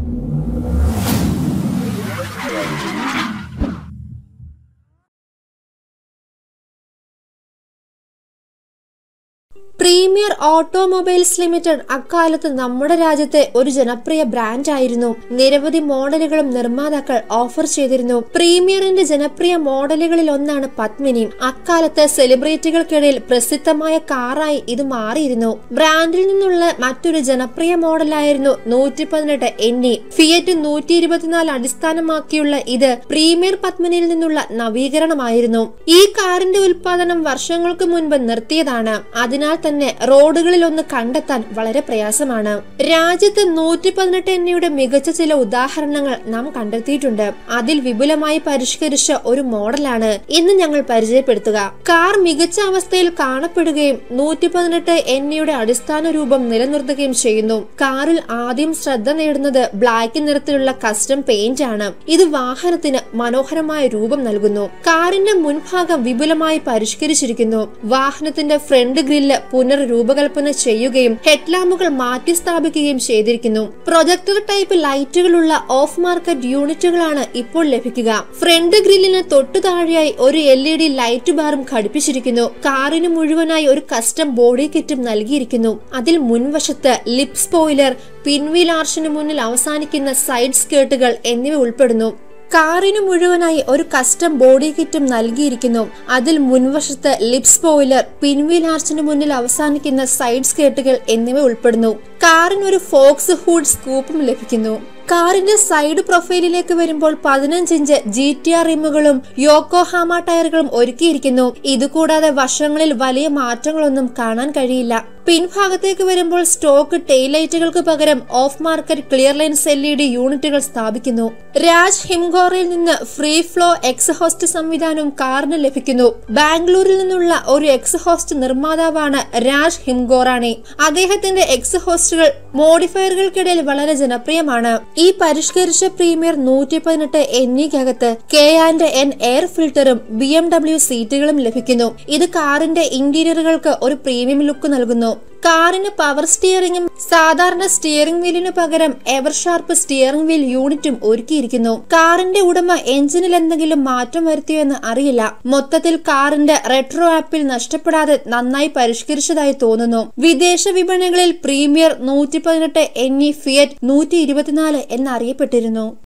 premier automobiles limited അക്കാലത്ത് നമ്മുടെ രാജ്യത്തെ ഒരു ജനപ്രിയ ബ്രാൻഡ് ആയിരുന്നു നിരവധി മോഡലുകളും നിർമ്മാതാക്കൾ ഓഫർ ചെയ്തിരുന്നു പ്രീമിയറിന്റെ ജനപ്രിയ മോഡലുകളിൽ ഒന്നാണ് പത്മിനി അക്കാലത്ത് സെലിബ്രിറ്റികൾക്കിടയിൽ പ്രസിദ്ധമായ കാറായി ഇത് മാറിയിരുന്നു ബ്രാൻഡിൽ നിന്നുള്ള മറ്റൊരു ജനപ്രിയ മോഡലായിരുന്നു നൂറ്റി പതിനെട്ട് എന്നി ഫിയറ്റ് നൂറ്റി ഇരുപത്തിനാല് അടിസ്ഥാനമാക്കിയുള്ള ഇത് പ്രീമിയർ പത്മിനിയിൽ നിന്നുള്ള നവീകരണമായിരുന്നു ഈ കാറിന്റെ ഉൽപാദനം വർഷങ്ങൾക്ക് മുൻപ് നിർത്തിയതാണ് അതിനാൽ തന്നെ റോഡുകളിൽ ഒന്ന് കണ്ടെത്താൻ വളരെ പ്രയാസമാണ് രാജ്യത്ത് നൂറ്റി പതിനെട്ട് എണ്ണയുടെ മികച്ച ചില ഉദാഹരണങ്ങൾ നാം കണ്ടെത്തിയിട്ടുണ്ട് അതിൽ വിപുലമായി പരിഷ്കരിച്ച ഒരു മോഡലാണ് ഇന്ന് ഞങ്ങൾ പരിചയപ്പെടുത്തുക കാർ മികച്ച അവസ്ഥയിൽ കാണപ്പെടുകയും നൂറ്റി പതിനെട്ട് എണ്ണയുടെ അടിസ്ഥാന രൂപം നിലനിർത്തുകയും ചെയ്യുന്നു കാറിൽ ആദ്യം ശ്രദ്ധ നേടുന്നത് ബ്ലാക്ക് നിറത്തിലുള്ള കസ്റ്റം പെയിന്റ് ആണ് ഇത് വാഹനത്തിന് മനോഹരമായ രൂപം നൽകുന്നു കാറിന്റെ മുൻഭാഗം വിപുലമായി പരിഷ്കരിച്ചിരിക്കുന്നു വാഹനത്തിന്റെ ഫ്രണ്ട് ഗ്രില്ല് പുനർരൂപകൽപ്പന ചെയ്യുകയും ഹെഡ്ലാമ്പുകൾ മാറ്റി സ്ഥാപിക്കുകയും ചെയ്തിരിക്കുന്നു പ്രൊജക്ടർ ടൈപ്പ് ലൈറ്റുകളുള്ള ഓഫ് മാർക്കറ്റ് യൂണിറ്റുകളാണ് ഇപ്പോൾ ലഭിക്കുക ഫ്രണ്ട് ഗ്രില്ലിന് തൊട്ടു താഴെയായി ഒരു എൽ ഇ ഡി ലൈറ്റ് ബാറും ഘടിപ്പിച്ചിരിക്കുന്നു കാറിന് മുഴുവനായി ഒരു കസ്റ്റം ബോഡി കിറ്റും നൽകിയിരിക്കുന്നു അതിൽ മുൻവശത്ത് ലിപ് സ്പോയിലർ പിൻവീൽ ആർഷിന് മുന്നിൽ അവസാനിക്കുന്ന സൈഡ് സ്കേർട്ടുകൾ എന്നിവ ഉൾപ്പെടുന്നു കാറിന് മുഴുവനായി ഒരു കസ്റ്റം ബോഡി കിറ്റും നൽകിയിരിക്കുന്നു അതിൽ മുൻവശത്ത് ലിപ് സ്പോയിലർ പിൻവീൽ ആർച്ചിന് മുന്നിൽ അവസാനിക്കുന്ന സൈഡ് സ്കേർട്ടുകൾ എന്നിവ ഉൾപ്പെടുന്നു കാറിന് ഒരു ഫോക്സ് ഹൂഡ് സ്കൂപ്പും ലഭിക്കുന്നു കാറിന്റെ സൈഡ് പ്രൊഫൈലിലേക്ക് വരുമ്പോൾ പതിനഞ്ച് ഇഞ്ച് ജി ടി ആർ റിമുകളും യോക്കോഹാമ ടയറുകളും ഒരുക്കിയിരിക്കുന്നു ഇതുകൂടാതെ വശങ്ങളിൽ വലിയ മാറ്റങ്ങളൊന്നും കാണാൻ കഴിയില്ല പിൻഭാഗത്തേക്ക് വരുമ്പോൾ സ്റ്റോക്ക് ടെയിലൈറ്റുകൾക്ക് പകരം off market clear lens L E D യൂണിറ്റുകൾ സ്ഥാപിക്കുന്നു രാജ് ഹിംഗോറയിൽ നിന്ന് ഫ്രീ ഫ്ലോ എക്സ്ഹോസ്റ്റ് സംവിധാനവും കാറിന് ലഭിക്കുന്നു ബാംഗ്ലൂരിൽ നിന്നുള്ള ഒരു എക്സ്ഹോസ്റ്റ് നിർമ്മാതാവാണ് രാജ് ഹിംഗോറാണി അദ്ദേഹത്തിന്റെ എക്സ്ഹോസ്റ്റുകൾ മോഡിഫയറുകൾക്കിടയിൽ വളരെ ജനപ്രിയമാണ് ഈ പരിഷ്കരിച്ച പ്രീമിയർ നൂറ്റി പതിനെട്ട് എന്നിക്കകത്ത് കെ ആൻഡ് എൻ എയർ ഫിൽറ്ററും ബി എം ഡബ്ല്യു സീറ്റുകളും ലഭിക്കുന്നു ഇത് കാറിന്റെ ഇന്റീരിയറുകൾക്ക് ഒരു പ്രീമിയം ലുക്ക് നൽകുന്നു കാറിന് പവർ സ്റ്റിയറിംഗും സാധാരണ സ്റ്റിയറിംഗ് വീലിനു പകരം എവർ ഷാർപ്പ് സ്റ്റിയറിംഗ് വീൽ യൂണിറ്റും ഒരുക്കിയിരിക്കുന്നു കാറിന്റെ ഉടമ എഞ്ചിനിൽ എന്തെങ്കിലും മാറ്റം വരുത്തിയോ എന്ന് അറിയില്ല മൊത്തത്തിൽ കാറിന്റെ റെട്രോ ആപ്പിൽ നഷ്ടപ്പെടാതെ നന്നായി പരിഷ്കരിച്ചതായി തോന്നുന്നു വിദേശ വിപണികളിൽ പ്രീമിയർ നൂറ്റി പതിനെട്ട് എന്നീ ഫിയറ്റ് നൂറ്റി ഇരുപത്തിനാല് എന്നറിയപ്പെട്ടിരുന്നു